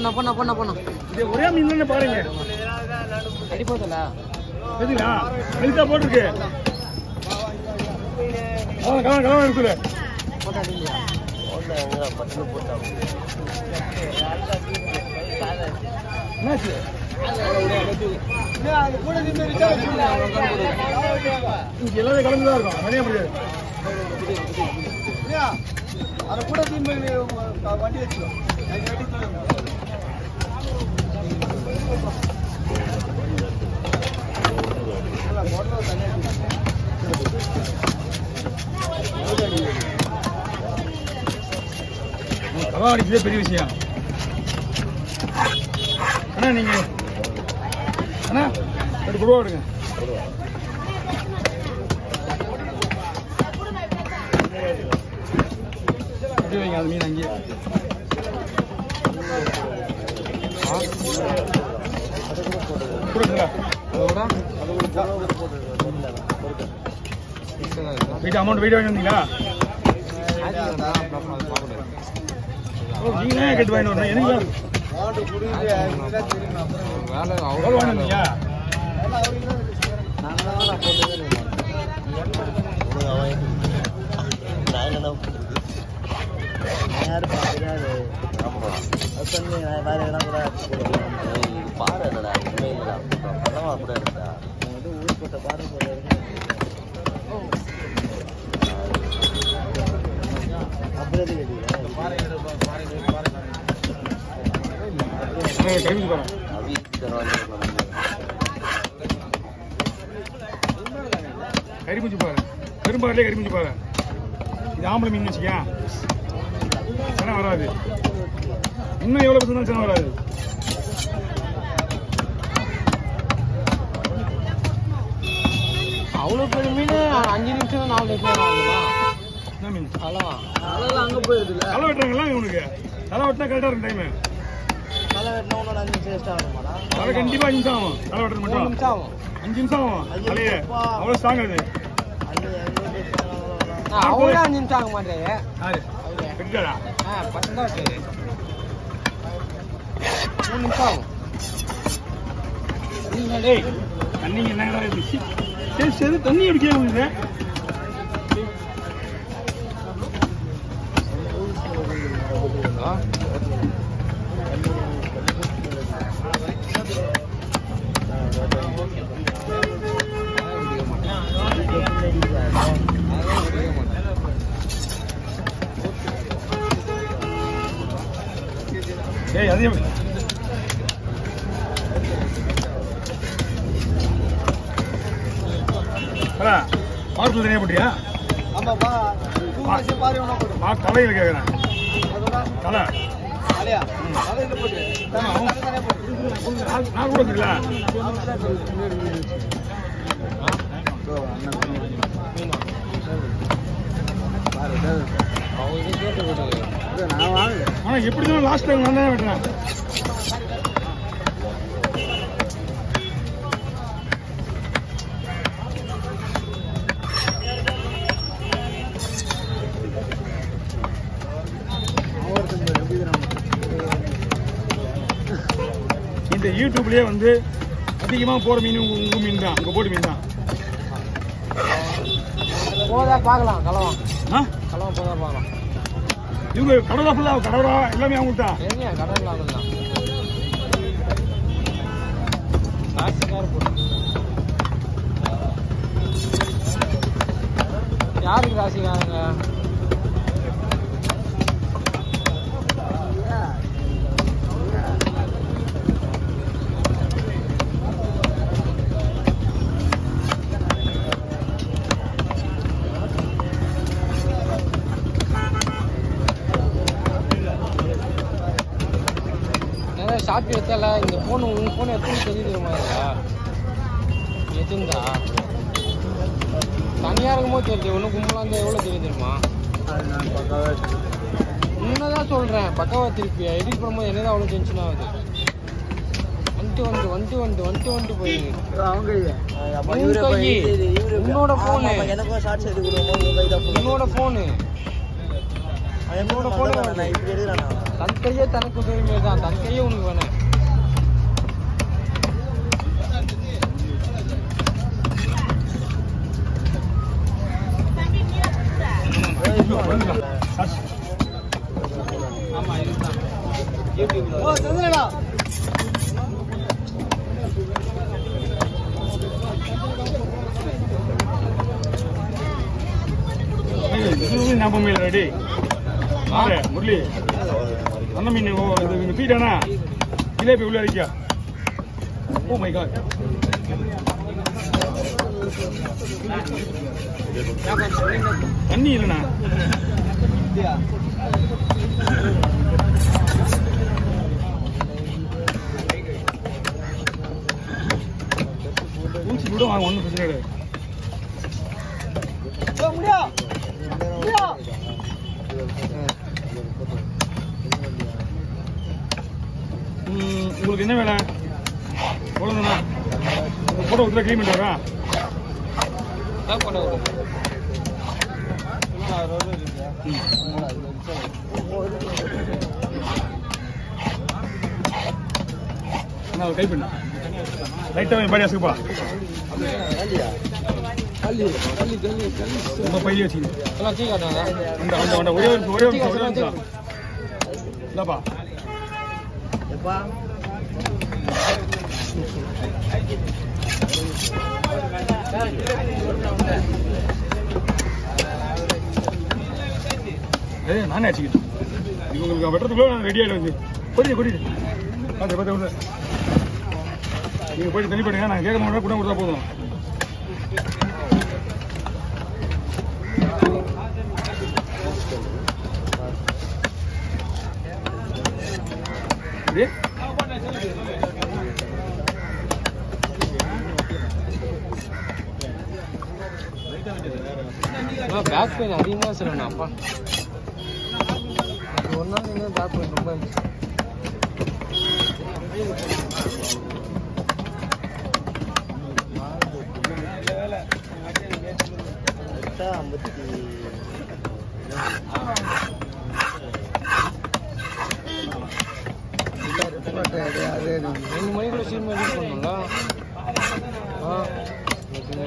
பொண்ணா பொண்ணா பொண்ணா பொண்ணா இது ஒரே மீன் தானே பாருங்க அடி போதல எதுங்களா மெலிசா போட்டிருக்கு கலவன் கலவன் கலவன் இருக்குது போட்டா அடிக்கலையா என்னாச்சு இங்க எல்லாமே கலந்து தான் இருக்கும் தனியா முடியாது அதை கூட திரும்ப வண்டி வச்சுக்கோ கலவன் அடிக்கிறதே பெரிய விஷயம் அண்ணா நீங்க அண்ணா ரெண்டு குருவா எடுங்க அப்படியே வைங்க அது மீன் அங்கேயே கொடுக்குறா அதோட வீட்டு அமௌண்ட் வீடு வாங்கி வந்தீங்களா ஓ நீங்களே கட்டு வாங்கிட்டு வரணும் எனக்கு வேலை எவ்வளோ வாங்கி வந்தீங்க கைவிட்டு போகிறேன் கறிமுஞ்சி பாரு பெரும்பாலே கறிமுஞ்சி பாரு இது ஆம்பளை மீன் வச்சுக்கியா சென வராது இன்னும் எவ்வளோ பர்சன்ட் சென வராது அவ்வளோ பெரிய மீன் அஞ்சு நிமிஷம் நாலு நிமிஷம் ஆகுமா என்ன மீன் அதெல்லாம் அதெல்லாம் அங்க போயிருது இல்ல தலை வெட்டுறாங்களா இவனுக்கு தலை வெட்டினா கரெக்டாக இருக்கும் டைமு தலை வெட்டினா ஒன்னோட அஞ்சு நிமிஷம் வேஸ்ட் ஆகுமாடா தலை கண்டிப்பாக அஞ்சு நிமிஷம் ஆகும் தலை வெட்டுறது மூணு மட்டும் நிமிஷம் ஆகும் அஞ்சு நிமிஷம் ஆகும் ஐயோ, தலையே அப்பா. அவ்வளோ ஸ்ட்ராங் அது அஞ்சு எங்க ஆ, அவரே அஞ்சு நிமிஷம் ஆக மாட்டேங்க யாரு அவரே வெட்டிட்டாரா ஆ பத்து தான் வெட்டுது மூணு நிமிஷம் ஆகும் சரிங்களா டேய் தண்ணி என்னங்கடா இது சி, சரி சரி தண்ணி அடிக்க உங்களுக்கு டேய் அதே அடா பார்க்கல தனியாக போட்டியா ஆமாப்பா தூக்கி பாரு ஒண்ணா போடு மா தலையில் கேட்குறேன் அதோட தலை தலையா தலை இது போட்டு ஆமா. தலை தானே போட்டு நாலு நாலு கூட இருக்குல்ல அவங்க கேட்டு விடுது நான் வாங்கல ஆனால் எப்படி தான் லாஸ்ட் டைம் நான் தான் வெட்டுறேன் இந்த யூடியூப்லயே வந்து அதிகமாக போகிற மீன் உங்க உங்க மீன் தான் உங்கள் போட்டு மீன் தான் போதா பார்க்கலாம் கலவம் ஆ கலவம் போதா பார்க்கலாம் இவங்க கடவுளா ஃபுல்லாக கடவுளா எல்லாமே அவங்களுக்கு தான் சரிங்க கடலில் அதெல்லாம் ராசிக்கார பொண்ணு யாருக்கு ராசிக்காரங்க ஏன்னா ஷார்ட் எடுத்தால இந்த ஃபோன் உங்கள் ஃபோன் எத்தனை தெரியுது தெரியுமா இதில் எத்தனை தனியாக இருக்கும்போது தெரியுது ஒன்றும் கும்பலாக இருந்தால் எவ்வளோ தெரியும் தெரியுமா நான் பக்காவா உன்னதான் சொல்கிறேன் பக்காவா திருப்பி எடிட் பண்ணும்போது என்னதான் அவ்வளோ டென்ஷன் ஆகுது வந்துட்டு வந்து வந்துட்டு வந்து வந்துட்டு வந்துட்டு போயிடுது அவங்க அப்பா உன் இவரே போய் கை. இது இவரே உன்னோட phone. எனக்கும் ஷார்ட்ஸ் எடுக்கணும் உங்க கை தான் phone. என்னோட ஃபோனு என்னோட போன தன் கையே தனக்கு உதவி மாதிரி தான் தன் கையே உனக்கு வேணும் ஆமா இதுதான் யூடியூப்ல ஓ சந்திரடா இது ஞாபகம் இல்லை ரெடி மாறு முரளி அந்த மீன் ஓ இது இந்த பீட்டானா இதே போய் உள்ள இருக்கியா ஓ மை காட் தண்ணி இல்லைண்ணா இல்லையா ஊசி கூட வாங்க ஒன்றும் பிரச்சனை கிடையாது ஓ முடியா முடியா ம், உங்களுக்கு என்ன வேலை அவ்வளோதானா உங்கள் ஃபோட்டோ கொடுத்தா க்ளீன் பண்ணிட்டு வரா தான் பண்ண வரும் நான் அதை கை பண்ணு லைட்டாக பாடி அசுப்பா கல்லி கல்லி கல்லி கல்லி உங்கள் பையிலே வச்சுக்கணும் எல்லாம் டீ காட்டுவாங்க அந்த அந்த அந்த ஒரே ஒரு ஒரே ஒரு நிமிஷம், ஒரே ஒரு நிமிஷம் இந்தாப்பா எப்பா ஏய் நானே அடிச்சுக்கிட்டேன் இது உங்களுக்கு வெட்டுறதுக்குள்ள நான் ரெடி ஆகிட்டு வந்து கொடிங்க கொடிங்க பார்த்து பார்த்து விடு நீங்கள் போயிட்டு தண்ணி பண்ணுங்க நான் கேட்க மாட்டேன் கூட கொடுத்தா போதும் அப்படியே பேக் பெயின் அதிகமாக சொல்லணும் அப்பா ஒரு நாள் நின்று பேக் பெயின் ரொம்ப இருந்துச்சு ரெண்டு மணிக்குள்ள சீக்கிரம் எடிட் பண்ணணும்ல ஆ ஓகேங்க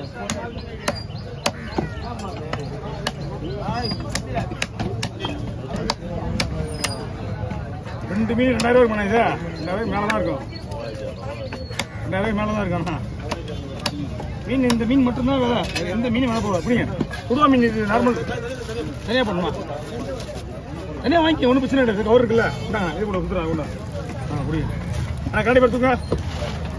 ரெண்டு மீன் ரெண்டாயிரம் ரூபாய் பண்ணா இது ரெண்டாயிரம் மேலே தான் இருக்கும் ரெண்டாயிரம் மேலே தான் இருக்கும் அண்ணா. மீன் இந்த மீன் மட்டும்தான் வேலை வேற எந்த மீன் வேலை போடுவா அப்படிங்க புதுவா மீன் இது நார்மல் தனியாக பண்ணுமா தனியாக வாங்கி ஒன்றும் பிரச்சனை இல்லை கவர் இருக்குல்ல இந்தாங்க இது கூட கொடுத்துருவாங்க கொண்டா ஆ புரியுது ஆ கண்டிப்பாக எடுத்துக்கோங்க